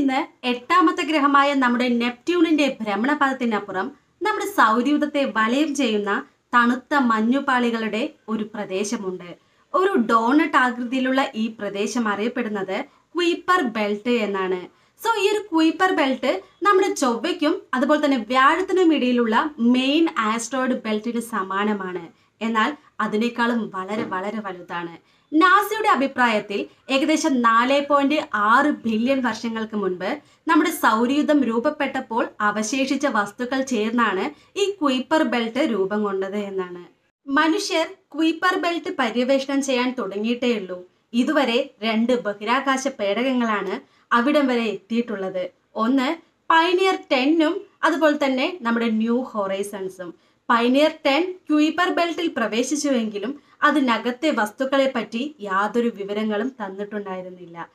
ഇന്ന് എട്ടാമത്തെ ഗ്രഹമായ നമ്മുടെ നെപ്റ്റ്യൂണിന്റെ ഭ്രമണപഥത്തിനപ്പുറം നമ്മുടെ സൗരയൂഥത്തെ വലയം ചെയ്യുന്ന തണുത്ത മഞ്ഞുപാളികളുടെ ഒരു പ്രദേശമുണ്ട് ഒരു ഡോണട്ട് ആകൃതിയിലുള്ള ഈ പ്രദേശം അറിയപ്പെടുന്നത് ക്വീപ്പർ ബെൽറ്റ് എന്നാണ് സോ ഈ ഒരു ക്വീപ്പർ ബെൽറ്റ് നമ്മുടെ ചൊവ്വയ്ക്കും അതുപോലെ തന്നെ വ്യാഴത്തിനും ഇടയിലുള്ള മെയിൻ ആസ്ട്രോയിഡ് ബെൽറ്റിന് സമാനമാണ് എന്നാൽ അതിനേക്കാളും വളരെ വളരെ വലുതാണ് നാസയുടെ അഭിപ്രായത്തിൽ ഏകദേശം നാല് പോയിന്റ് ആറ് ബില്യൺ വർഷങ്ങൾക്ക് മുൻപ് നമ്മുടെ സൗരയൂഥം രൂപപ്പെട്ടപ്പോൾ അവശേഷിച്ച വസ്തുക്കൾ ചേർന്നാണ് ഈ ക്വീപ്പർ ബെൽറ്റ് രൂപം കൊണ്ടത് എന്നാണ് മനുഷ്യർ ക്വീപ്പർ ബെൽറ്റ് പര്യവേഷണം ചെയ്യാൻ തുടങ്ങിയിട്ടേ ഉള്ളൂ ഇതുവരെ രണ്ട് ബഹിരാകാശ പേടകങ്ങളാണ് അവിടം വരെ എത്തിയിട്ടുള്ളത് ഒന്ന് പൈനിയർ ടെന്നും അതുപോലെ തന്നെ നമ്മുടെ ന്യൂ ഹൊറൈസൺസും പൈനിയർ ടെൻ ക്യൂയിപ്പർ ബെൽറ്റിൽ പ്രവേശിച്ചുവെങ്കിലും അതിനകത്തെ വസ്തുക്കളെ പറ്റി യാതൊരു വിവരങ്ങളും തന്നിട്ടുണ്ടായിരുന്നില്ല